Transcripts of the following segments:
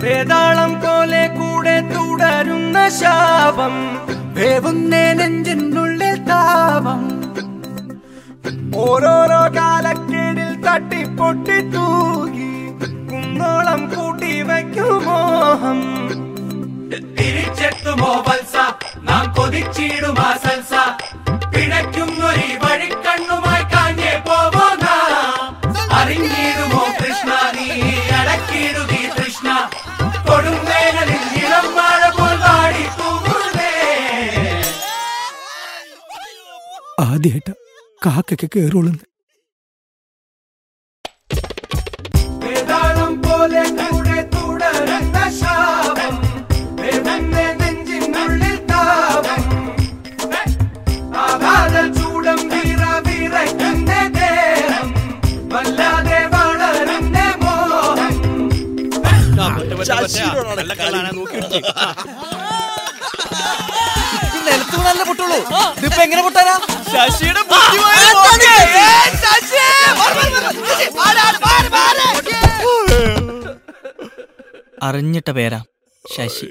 വേതാളം പോലെ കൂടെ തുടരുന്ന ശാപം വേവുന്നേ നെഞ്ചിനുള്ളിൽ താപം ഓരോരോ കാലക്കേടിൽ തട്ടിപ്പൊട്ടി തൂകി കുന്നോളം കൂട്ടി വയ്ക്കും മോഹം തിരിച്ചെത്തുമോ വത്സ നാം കൊതിച്ചിടുമാ സൽസ പിഴയ്ക്കുന്നൊരു വഴിക്കണ്ണുമായി കാഞ്ഞേ പോവോ നാം അറിഞ്ഞിടുമോ കൃഷ്ണ നീ അടക്കിടുകി കൃഷ്ണ കൊടുങ്വേനലിൽ ഇളം മഴ പോൽ വാടി തൂങ്ങുന്നേ ആദ്യമായിട്ട കാക്കൊക്കെ കേറുള്ളൂ വേതാളം പോലെ കൂടെ തുടരുന്ന ശാപം വേവുന്നേ നെഞ്ചിനുള്ളിൽ താപം ആഘാത ചൂടം വിറ വിറയ്ക്കുന്ന ദേഹം വല്ലാതെ വളരുന്ന മോഹം നിലത്ത് നല്ല പൊട്ടുള്ളൂ ഇതിപ്പോ എങ്ങനെ പൊട്ടാനാ ശശിയുടെ അറിഞ്ഞിട്ട പേരാ ശശി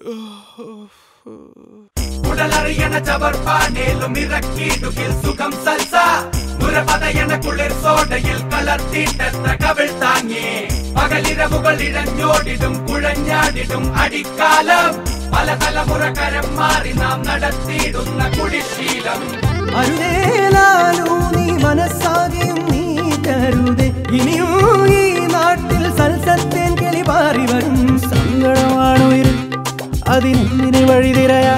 ഉടലറിയണ ചവർപ്പാനേലും ഇറക്കിയിടുകിൽ സുഖം സൽസ നുരപതയണ കുളിർ സോഡയിൽ കലർത്തിയിട്ടെത്ര കവിൾ താങ്ങി പകലിരവുകൾ ഇഴഞ്ഞോടിടും കുഴഞ്ഞാടിടും അടിക്കാലം പല തലമുറ കരം മാറി നാം നടത്തിയിടുന്ന കുടിശീലം അരുതേലാലോ നീ മനസ്സാകെയും നീ കരുതേ ഇനിയും ഈ നാട്ടിൽ സൽസത്തേൻ കിളി പാറി വരും സങ്കടമാണോ അതിനെന്തിന് വഴിതിരയാ